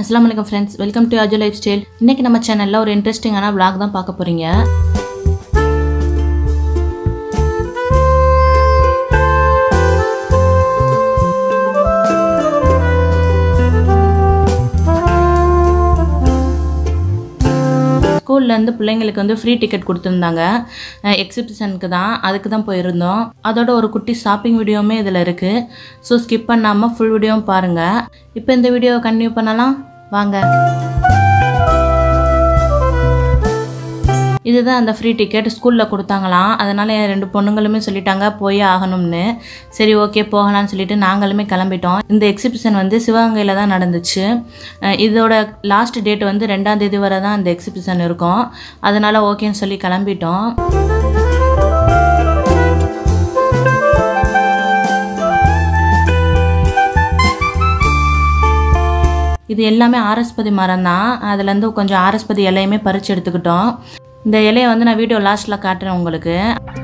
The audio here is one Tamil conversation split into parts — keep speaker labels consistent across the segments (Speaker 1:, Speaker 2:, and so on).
Speaker 1: அஸ்லாம் வலைக்கம் friends welcome to Aju lifestyle இன்னைக்கு நம்ம சேனலில் ஒரு இன்ட்ரெஸ்டிங்கான vlog தான் பார்க்க போகிறீங்க ஸ்கூல்லேருந்து பிள்ளைங்களுக்கு வந்து ஃப்ரீ டிக்கெட் கொடுத்துருந்தாங்க எக்ஸிபிஷனுக்கு தான் அதுக்கு தான் போயிருந்தோம் அதோட ஒரு குட்டி ஷாப்பிங் வீடியோவுமே இதில் இருக்குது ஸோ ஸ்கிப் பண்ணாமல் ஃபுல் வீடியோவும் பாருங்கள் இப்போ இந்த வீடியோவை கண்டினியூ பண்ணலாம் வாங்க இதுதான் அந்த ஃப்ரீ டிக்கெட் ஸ்கூலில் கொடுத்தாங்களாம் அதனால் என் ரெண்டு பொண்ணுங்களுமே சொல்லிட்டாங்க போய் ஆகணும்னு சரி ஓகே போகலாம்னு சொல்லிட்டு நாங்களுமே கிளம்பிட்டோம் இந்த எக்ஸிபிஷன் வந்து சிவகங்கையில் தான் நடந்துச்சு அஹ் இதோட லாஸ்ட் டேட் வந்து ரெண்டாம் தேதி வரை தான் இந்த எக்ஸிபிஷன் இருக்கும் அதனால் ஓகேன்னு சொல்லி கிளம்பிட்டோம் இது எல்லாமே ஆரஸ்பதி மரம் தான் அதுலேருந்து கொஞ்சம் ஆரஸ்பதி இலையுமே பறித்து எடுத்துக்கிட்டோம் இந்த இலையை வந்து நான் வீடியோ லாஸ்ட்டில் காட்டுறேன் உங்களுக்கு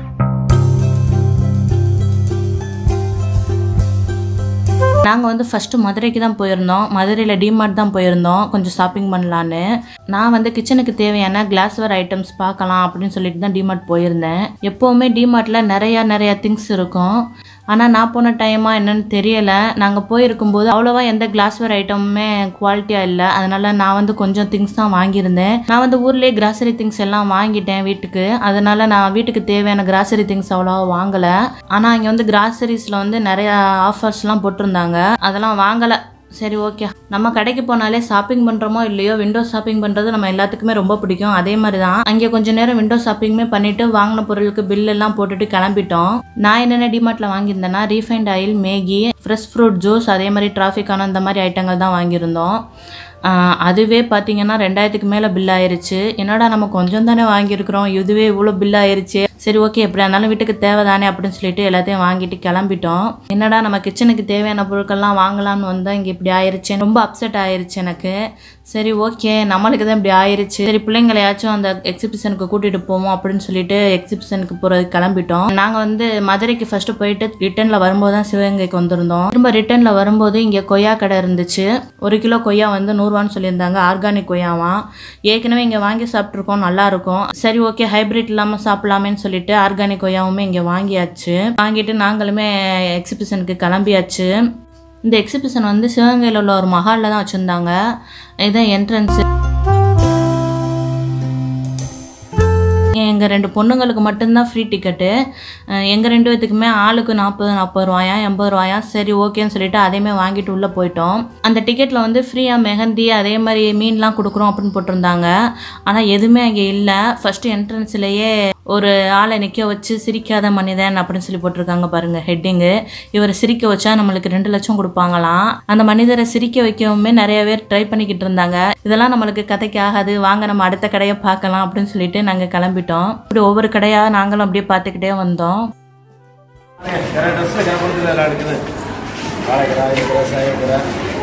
Speaker 1: நாங்கள் வந்து ஃபஸ்ட்டு மதுரைக்கு தான் போயிருந்தோம் மதுரையில் டிமார்ட் தான் போயிருந்தோம் கொஞ்சம் ஷாப்பிங் பண்ணலான்னு நான் வந்து கிச்சனுக்கு தேவையான கிளாஸ்வேர் ஐட்டம்ஸ் பார்க்கலாம் அப்படின்னு சொல்லிட்டு தான் டிமார்ட் போயிருந்தேன் எப்போவுமே டிமார்ட்டில் நிறையா நிறையா திங்ஸ் இருக்கும் ஆனால் நான் போன டைமாக என்னன்னு தெரியலை நாங்கள் போயிருக்கும்போது அவ்வளோவா எந்த கிளாஸ்வேர் ஐட்டமுமே குவாலிட்டியாக இல்லை அதனால நான் வந்து கொஞ்சம் திங்ஸ் தான் வாங்கியிருந்தேன் நான் வந்து ஊர்லேயே கிராசரி திங்ஸ் எல்லாம் வாங்கிட்டேன் வீட்டுக்கு அதனால நான் வீட்டுக்கு தேவையான கிராசரி திங்ஸ் அவ்வளோவா வாங்கலை ஆனால் இங்கே வந்து கிராசரிஸில் வந்து நிறையா ஆஃபர்ஸ்லாம் போட்டிருந்தாங்க அதெல்லாம் வாங்கலை சரி ஓகே நம்ம கடைக்கு போனாலே ஷாப்பிங் பண்ணுறோமோ இல்லையோ விண்டோ ஷாப்பிங் பண்ணுறது நம்ம எல்லாத்துக்குமே ரொம்ப பிடிக்கும் அதே மாதிரி தான் அங்கே கொஞ்ச நேரம் விண்டோ ஷாப்பிங்குமே பண்ணிட்டு வாங்கின பொருளுக்கு பில் எல்லாம் போட்டுட்டு கிளம்பிட்டோம் நான் என்னென்ன டிமார்ட்டில் வாங்கியிருந்தேன்னா refined oil Maggi fresh fruit juice அதே மாதிரி டிராஃபிக்கான இந்த மாதிரி ஐட்டங்கள் தான் வாங்கியிருந்தோம் ஆஹ் அதுவே பார்த்தீங்கன்னா ரெண்டாயிரத்துக்கு மேலே பில் ஆயிருச்சு என்னடா நம்ம கொஞ்சம் தானே வாங்கியிருக்கிறோம் இதுவே இவ்வளோ பில் ஆயிருச்சு சரி ஓகே எப்படியா இருந்தாலும் வீட்டுக்கு தேவைதானே அப்படின்னு சொல்லிட்டு எல்லாத்தையும் வாங்கிட்டு கிளம்பிட்டோம் என்னடா நம்ம கிச்சனுக்கு தேவையான பொருட்கள்லாம் வாங்கலாம்னு வந்தால் இங்கே இப்படி ஆயிருச்சு ரொம்ப அப்செட் ஆயிருச்சு எனக்கு சரி ஓகே நம்மளுக்கு தான் இப்படி ஆயிருச்சு சரி பிள்ளைங்களையாச்சும் அந்த எக்ஸிபிஷனுக்கு கூட்டிகிட்டு போவோம் அப்படின்னு சொல்லிட்டு எக்ஸிபிஷனுக்கு போகிறதுக்கு கிளம்பிட்டோம் நாங்கள் வந்து மதுரைக்கு ஃபஸ்ட்டு போயிட்டு ரிட்டர்னில் வரும்போது தான் சிவகங்கைக்கு வந்திருந்தோம் திரும்ப ரிட்டர்னில் வரும்போது இங்கே கொய்யா கடை இருந்துச்சு ஒரு கிலோ கொய்யா வந்து நூறுரூவான்னு சொல்லியிருந்தாங்க ஆர்கானிக் கொய்யாவாம் ஏற்கனவே இங்கே வாங்கி சாப்பிட்ருக்கோம் நல்லா இருக்கும் சரி ஓகே ஹைப்ரிட் இல்லாமல் சாப்பிடலாமேன்னு சொல்லிட்டு ஆர்கானிக் கொய்யாவுமே இங்கே வாங்கியாச்சு வாங்கிட்டு நாங்களுமே எக்ஸிபிஷனுக்கு கிளம்பியாச்சு இந்த எக்ஸிபிஷன் வந்து சிவகங்கையில் உள்ள ஒரு மஹாலில் தான் வச்சுருந்தாங்க இதுதான் என்ட்ரன்ஸு எங்கள் ரெண்டு பொண்ணுங்களுக்கு மட்டும்தான் ஃப்ரீ டிக்கெட்டு எங்கள் ரெண்டு பேத்துக்குமே ஆளுக்கு நாற்பது நாற்பது ரூபாயா எண்பது ரூபாயா சரி ஓகேன்னு சொல்லிட்டு அதையுமே வாங்கிட்டு உள்ளே போயிட்டோம் அந்த டிக்கெட்டில் வந்து ஃப்ரீயாக மெஹந்தி அதே மாதிரி மீன்லாம் கொடுக்குறோம் அப்படின்னு போட்டிருந்தாங்க ஆனால் எதுவுமே அங்கே இல்லை ஃபஸ்ட்டு என்ட்ரன்ஸ்லேயே ஒரு ஆளை நிற்க வச்சு சிரிக்காத மனிதன் அப்படின்னு சொல்லி போட்டிருக்காங்க பாருங்க ஹெட்டிங்கு இவரை சிரிக்க வச்சா நம்மளுக்கு ரெண்டு லட்சம் கொடுப்பாங்களாம் அந்த மனிதரை சிரிக்க வைக்கவுமே நிறைய பேர் ட்ரை பண்ணிக்கிட்டு இருந்தாங்க இதெல்லாம் நம்மளுக்கு கதைக்கு ஆகாது வாங்க நம்ம அடுத்த கடையை பார்க்கலாம் அப்படின்னு சொல்லிட்டு நாங்கள் கிளம்பிட்டோம் இப்படி ஒவ்வொரு கடையாக நாங்களும் அப்படியே பார்த்துக்கிட்டே வந்தோம்
Speaker 2: வேற ட்ரெஸ்ல கிளம்புறது எல்லாம் இருக்குது வாழைக்கடா இருக்கிற சாயக்கடா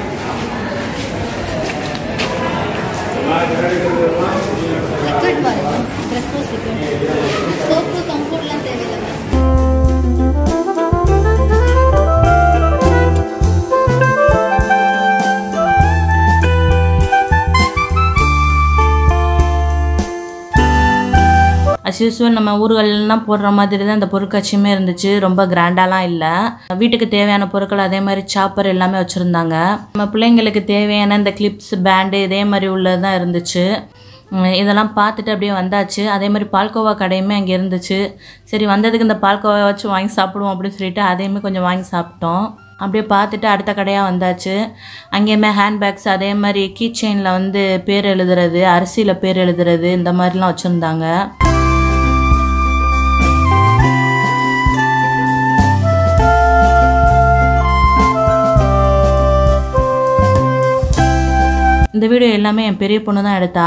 Speaker 3: லிக்விட் பாருங்க ட்ரெஸ் வாஷ் லிக்விட் சோப்பு கம்ஃபர்ட்லாம் தேவையில்லை
Speaker 1: அஸ் யூஸ்வல் நம்ம ஊர்கள்லாம் போடுற மாதிரி தான் இந்த பொருட்காட்சியுமே இருந்துச்சு ரொம்ப கிராண்டாலாம் இல்லை வீட்டுக்கு தேவையான பொருட்கள் அதே மாதிரி சாப்பர் எல்லாமே வச்சுருந்தாங்க நம்ம பிள்ளைங்களுக்கு தேவையான இந்த கிளிப்ஸ் பேண்டு இதே மாதிரி உள்ளது தான் இருந்துச்சு உம் இதெல்லாம் பார்த்துட்டு அப்படியே வந்தாச்சு அதே மாதிரி பால்கோவா கடையுமே அங்கே இருந்துச்சு சரி வந்ததுக்கு இந்த பால்கோவா வச்சு வாங்கி சாப்பிடுவோம் அப்படின்னு சொல்லிட்டு அதையுமே கொஞ்சம் வாங்கி சாப்பிட்டோம் அப்படியே பார்த்துட்டு அடுத்த கடையாக வந்தாச்சு அங்கேயுமே ஹேண்ட்பேக்ஸ் அதே மாதிரி கீ செயினில் வந்து பேர் எழுதுறது அரிசியில் பேர் எழுதுறது இந்த மாதிரிலாம் வச்சுருந்தாங்க இந்த வீடியோ எல்லாமே என் பெரிய பொண்ணு தான் எடுத்தா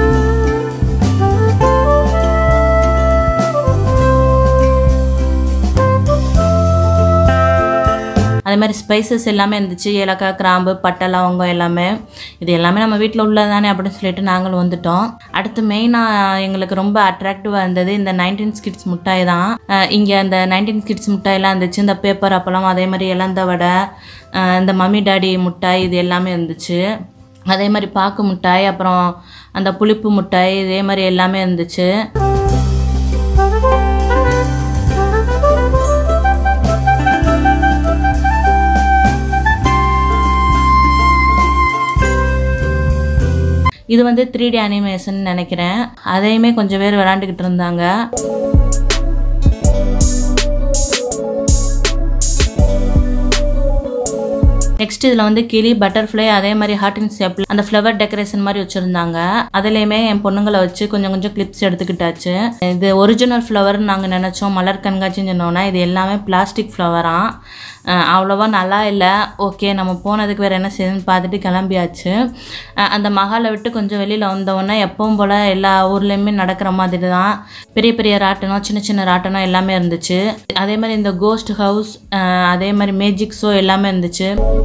Speaker 1: அதே மாதிரி ஸ்பைசஸ் எல்லாமே இருந்துச்சு ஏலக்காய் கிராம்பு பட்டை லவங்கம் எல்லாமே இது எல்லாமே நம்ம வீட்டில் உள்ளதானே அப்படின்னு சொல்லிட்டு நாங்களும் வந்துட்டோம் அடுத்து மெயினாக எங்களுக்கு ரொம்ப அட்ராக்டிவாக இருந்தது இந்த நைன்டீன் ஸ்கிட்ஸ் மிட்டாய் தான் இங்கே அந்த நைன்டீன் ஸ்கிட்ஸ் மிட்டாயெல்லாம் இருந்துச்சு இந்த பேப்பர் அப்பளம் அதே மாதிரி இலந்த வடை அஹ் இந்த மம்மி டாடி மிட்டாய் இது எல்லாமே இருந்துச்சு அதே மாதிரி பாக்கு மிட்டாய் அப்புறம் அந்த புளிப்பு மிட்டாய் இதே மாதிரி எல்லாமே இருந்துச்சு இது வந்து த்ரீ டி அனிமேஷன் நினைக்கிறேன் அதையுமே கொஞ்சம் பேர் விளாண்டுக்கிட்டு இருந்தாங்க நெக்ஸ்ட் இதில் வந்து கிளி பட்டர்ஃப்ளை அதே மாதிரி ஹார்ட் அண்ட் ஷேப்பில் அந்த ஃப்ளவர் டெக்கரேஷன் மாதிரி வச்சுருந்தாங்க அதுலேயுமே என் பொண்ணுங்களை வச்சு கொஞ்சம் கொஞ்சம் கிளிப்ஸ் எடுத்துக்கிட்டாச்சு இது ஒரிஜினல் ஃப்ளவர்னு நாங்கள் நினச்சோம் மலர் கண்காட்சின்னு சொன்னோன்னா இது எல்லாமே பிளாஸ்டிக் ஃப்ளவராம் அவ்வளோவா நல்லா இல்லை ஓகே நம்ம போனதுக்கு வேறு என்ன செய்யுதுன்னு பார்த்துட்டு கிளம்பியாச்சு அஹ் அந்த மகாலை விட்டு கொஞ்சம் வெளியில் வந்தோடனே எப்பவும் போல் எல்லா ஊர்லேயுமே நடக்கிற மாதிரி தான் பெரிய பெரிய ராட்டனம் சின்ன சின்ன ராட்டனம் எல்லாமே இருந்துச்சு அதே மாதிரி இந்த கோஸ்ட் ஹவுஸ் அதே மாதிரி மேஜிக் ஷோ எல்லாமே இருந்துச்சு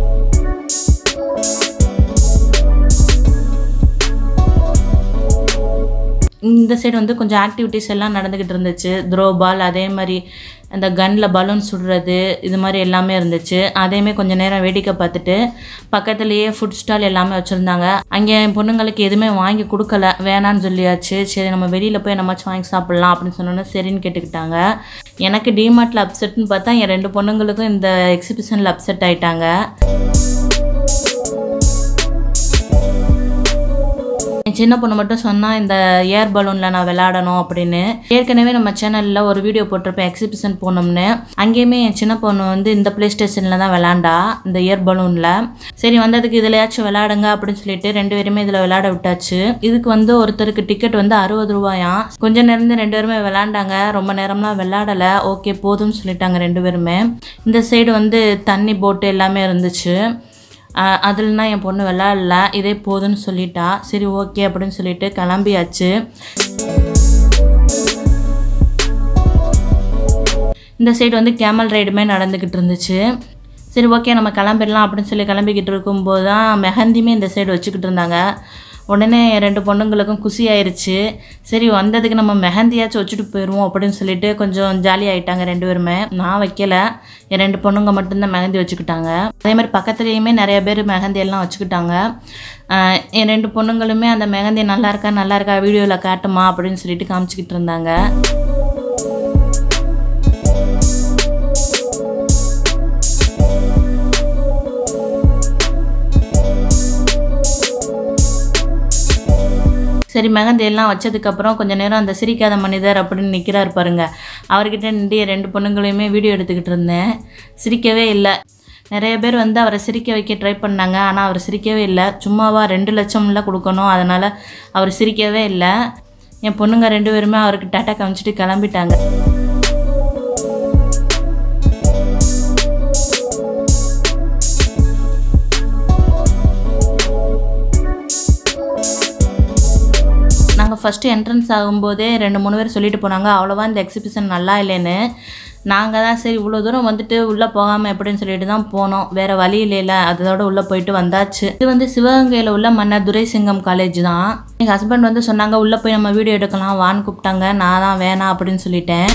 Speaker 1: இந்த சைடு வந்து கொஞ்சம் ஆக்டிவிட்டீஸ் எல்லாம் நடந்துக்கிட்டு இருந்துச்சு த்ரோ பால் அதே மாதிரி அந்த கன்னில் பலூன் சுடுறது இது மாதிரி எல்லாமே இருந்துச்சு அதையுமே கொஞ்சம் நேரம் வேடிக்கை பார்த்துட்டு பக்கத்துலேயே ஃபுட் ஸ்டால் எல்லாமே வச்சுருந்தாங்க அங்கே என் பொண்ணுங்களுக்கு எதுவுமே வாங்கி கொடுக்கல வேணான்னு சொல்லியாச்சு சரி நம்ம வெளியில் போய் நம்மாச்சும் வாங்கி சாப்பிட்லாம் அப்படின்னு சொன்னோன்னே சரின்னு கேட்டுக்கிட்டாங்க எனக்கு டிமார்ட்டில் அப்செட்னு பார்த்தா என் ரெண்டு பொண்ணுங்களுக்கும் இந்த எக்ஸிபிஷனில் அப்செட் ஆயிட்டாங்க என் சின்ன பொண்ணு மட்டும் சொன்னா இந்த ஏர் பலூனில் நான் விளையாடணும் அப்படின்னு ஏற்கனவே நம்ம சேனலில் ஒரு வீடியோ போட்டிருப்பேன் எக்ஸிபிஷன் போனோம்னு அங்கேயுமே என் சின்ன பொண்ணு வந்து இந்த ப்ளே ஸ்டேஷனில் தான் விளாண்டா இந்த ஏர் பலூனில் சரி வந்ததுக்கு இதுலயாச்சும் விளையாடுங்க அப்படின்னு சொல்லிட்டு ரெண்டு பேருமே இதில் விளையாட விட்டாச்சு இதுக்கு வந்து ஒருத்தருக்கு டிக்கெட் வந்து அறுபது ரூபாயாம் கொஞ்ச நேரம் ரெண்டு பேருமே விளையாண்டாங்க ரொம்ப நேரம்லாம் விளையாடலை ஓகே போதும்னு சொல்லிட்டாங்க ரெண்டு பேருமே இந்த சைடு வந்து தண்ணி போட்டு எல்லாமே இருந்துச்சு அதுலனா என் பொண்ணு விளாட்ல இதே போதும்னு சொல்லிட்டா சரி ஓகே அப்படின்னு சொல்லிட்டு கிளம்பியாச்சு இந்த சைடு வந்து கேமல் ரைடுமே நடந்துக்கிட்டு இருந்துச்சு சரி ஓகே நம்ம கிளம்பிடலாம் அப்படின்னு சொல்லி கிளம்பிக்கிட்டு இருக்கும்போது தான் மெஹந்தியுமே இந்த சைடு வச்சுக்கிட்டு இருந்தாங்க உடனே என் ரெண்டு பொண்ணுங்களுக்கும் குஷி ஆயிருச்சு சரி வந்ததுக்கு நம்ம மெஹந்தியாச்சும் வச்சுட்டு போயிடுவோம் அப்படின்னு சொல்லிட்டு கொஞ்சம் ஜாலி ஆயிட்டாங்க ரெண்டு பேருமே நான் வைக்கல என் ரெண்டு பொண்ணுங்க மட்டும்தான் மெஹந்தி வச்சுக்கிட்டாங்க அதே மாதிரி பக்கத்துலேயுமே நிறைய பேர் மெஹந்தி எல்லாம் வச்சுக்கிட்டாங்க ஆஹ் என் ரெண்டு பொண்ணுங்களுமே அந்த மெஹந்தி நல்லா இருக்கா நல்லா இருக்கா வீடியோவில் காட்டுமா அப்படின்னு சொல்லிட்டு காமிச்சிக்கிட்டு இருந்தாங்க சரி மெகந்தி எல்லாம் வச்சதுக்கப்புறம் கொஞ்ச நேரம் அந்த சிரிக்காத மனிதர் அப்படின்னு நிற்கிறார் பாருங்க அவர்கிட்ட நின்று என் ரெண்டு பொண்ணுங்களையுமே வீடியோ எடுத்துக்கிட்டு இருந்தேன் சிரிக்கவே இல்லை நிறைய பேர் வந்து அவரை சிரிக்க வைக்க ட்ரை பண்ணாங்க ஆனால் அவர் சிரிக்கவே இல்லை சும்மாவா ரெண்டு லட்சம்ல கொடுக்கணும் அதனால் அவர் சிரிக்கவே இல்லை என் பொண்ணுங்க ரெண்டு பேருமே அவருக்கு டாட்டா காமிச்சிட்டு கிளம்பிட்டாங்க நாங்கள் ஃபஸ்ட்டு என்ட்ரன்ஸ் ஆகும்போதே ரெண்டு மூணு பேர் சொல்லிட்டு போனாங்க அவ்வளோவா இந்த எக்ஸிபிஷன் நல்லா இல்லைன்னு நாங்கள் தான் சரி இவ்வளோ தூரம் வந்துட்டு உள்ளே போகாமல் எப்படின்னு சொல்லிட்டு தான் போனோம் வேறு வழி இல்லைல்ல அதோட உள்ளே போயிட்டு வந்தாச்சு இது வந்து சிவகங்கையில் உள்ள மன்னர் துரைசிங்கம் காலேஜ் தான் எங்கள் ஹஸ்பண்ட் வந்து சொன்னாங்க உள்ளே போய் நம்ம வீடியோ எடுக்கலாம் வான்னு கூப்பிட்டாங்க நான் தான் வேணாம் அப்படின்னு சொல்லிட்டேன்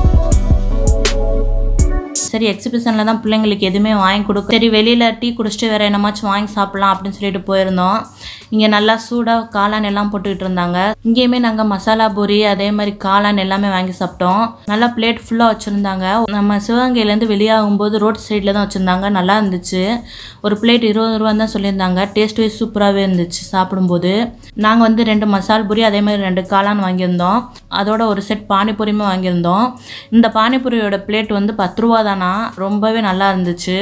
Speaker 1: சரி எக்ஸிபிஷனில் தான் பிள்ளைங்களுக்கு எதுவுமே வாங்கி கொடுக்க சரி வெளியில் டீ குடிச்சிட்டு வேறு என்னமாச்சும் வாங்கி சாப்பிட்லாம் அப்படின்னு சொல்லிட்டு போயிருந்தோம் இங்கே நல்லா சூடாக காளான் எல்லாம் போட்டுக்கிட்டு இருந்தாங்க இங்கேயுமே நாங்கள் மசாலா பூரி அதே மாதிரி காளான் எல்லாமே வாங்கி சாப்பிட்டோம் நல்லா பிளேட் ஃபுல்லாக வச்சுருந்தாங்க நம்ம சிவகங்கையிலேருந்து வெளியாகும்போது ரோட் சைடில் தான் வச்சுருந்தாங்க நல்லா இருந்துச்சு ஒரு பிளேட் இருபது ரூபா தான் சொல்லியிருந்தாங்க டேஸ்ட் வைஸ் சூப்பராகவே இருந்துச்சு சாப்பிடும்போது நாங்கள் வந்து ரெண்டு மசால் பூரி அதே மாதிரி ரெண்டு காளான் வாங்கியிருந்தோம் அதோட ஒரு செட் பானிபூரியுமே வாங்கியிருந்தோம் இந்த பானிபூரியோட பிளேட் வந்து பத்து ரூபா தானா ரொம்பவே நல்லா இருந்துச்சு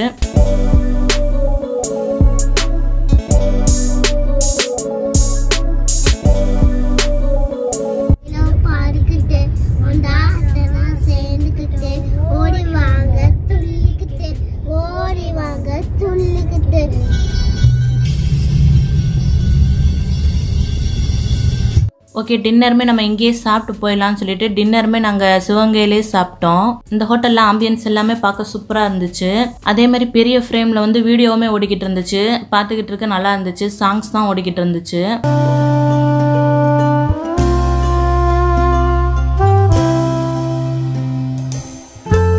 Speaker 4: எல்லாம் பாடிக்கிட்டு வந்தா அதெல்லாம் சேர்ந்துக்கிட்டு ஓடி வாங்க துள்ளிக்கிட்டு ஓடி வாங்க துள்ளிக்கிட்டு
Speaker 1: ஓகே டின்னருமே நம்ம இங்கேயே சாப்பிட்டு போயிடலாம்னு சொல்லிட்டு டின்னருமே நாங்கள் சிவகங்கையிலே சாப்பிட்டோம் இந்த ஹோட்டலில் ஆம்பியன்ஸ் எல்லாமே பார்க்க சூப்பராக இருந்துச்சு அதே மாதிரி பெரிய ஃப்ரேமில் வந்து வீடியோவுமே ஓடிக்கிட்டு இருந்துச்சு பார்த்துக்கிட்டு இருக்க நல்லா இருந்துச்சு சாங்ஸ் தான் ஓடிக்கிட்டு இருந்துச்சு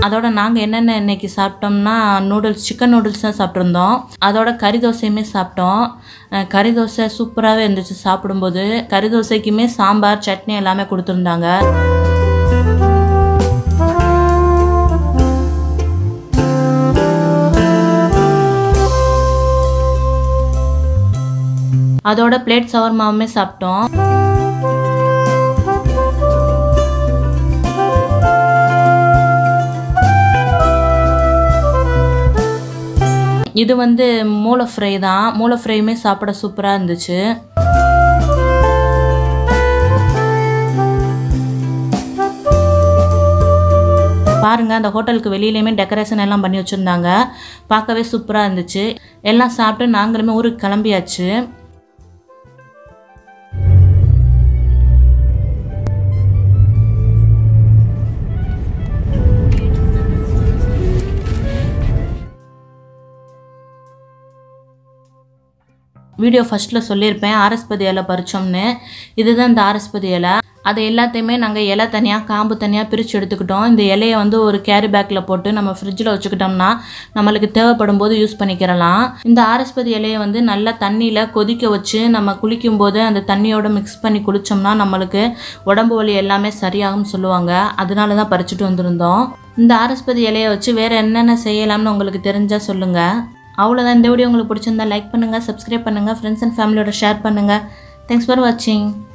Speaker 1: அதோட நாங்கள் என்னென்ன இன்னைக்கு சாப்பிட்டோம்னா நூடுல்ஸ் சிக்கன் நூடுல்ஸ் தான் சாப்பிட்ருந்தோம் அதோட கறி தோசையுமே சாப்பிட்டோம் அஹ் கறி தோசை சூப்பராகவே இருந்துச்சு சாப்பிடும்போது கறி தோசைக்குமே சாம்பார் சட்னி எல்லாமே கொடுத்துருந்தாங்க அதோட பிளேட் சவர்மாவுமே சாப்பிட்டோம் இது வந்து மூளை ஃப்ரை தான் மூளை ஃப்ரையுமே சாப்பிட சூப்பராக இருந்துச்சு பாருங்க அந்த ஹோட்டலுக்கு வெளியிலையுமே டெக்கரேஷன் எல்லாம் பண்ணி வச்சுருந்தாங்க பார்க்கவே சூப்பராக இருந்துச்சு எல்லாம் சாப்பிட்டு நாங்களுமே ஊருக்கு கிளம்பியாச்சு வீடியோ ஃபஸ்ட்டில் சொல்லியிருப்பேன் ஆரஸ்பதி இலை பறிச்சோம்னு இதுதான் இந்த ஆரஸ்பதி இலை அது எல்லாத்தையுமே நாங்கள் இலை தனியாக காம்பு தனியாக பிரித்து எடுத்துக்கிட்டோம் இந்த இலையை வந்து ஒரு கேரி பேக்கில் போட்டு நம்ம ஃப்ரிட்ஜில் வச்சுக்கிட்டோம்னா நம்மளுக்கு தேவைப்படும் போது யூஸ் பண்ணிக்கிறலாம் இந்த ஆரஸ்பதி இலையை வந்து நல்லா தண்ணியில் கொதிக்க வச்சு நம்ம குளிக்கும் போது அந்த தண்ணியோட மிக்ஸ் பண்ணி குளித்தோம்னா நம்மளுக்கு உடம்பு வலி எல்லாமே சரியாகும்னு சொல்லுவாங்க அதனால தான் பறிச்சுட்டு வந்திருந்தோம் இந்த ஆரஸ்பதி இலையை வச்சு வேறு என்னென்ன செய்யலாம்னு உங்களுக்கு தெரிஞ்சால் சொல்லுங்கள் அவ்வளோதான் இந்த வீடியோ உங்களுக்கு பிடிச்சிருந்தா லைக் பண்ணுங்கள் சப்ஸ்கிரைப் பண்ணுங்கள் ஃப்ரெண்ட்ஸ் அண்ட் ஃபேமிலியோட ஷேர் பண்ணுங்கள் தேங்க்ஸ் ஃபார் வாட்சிங்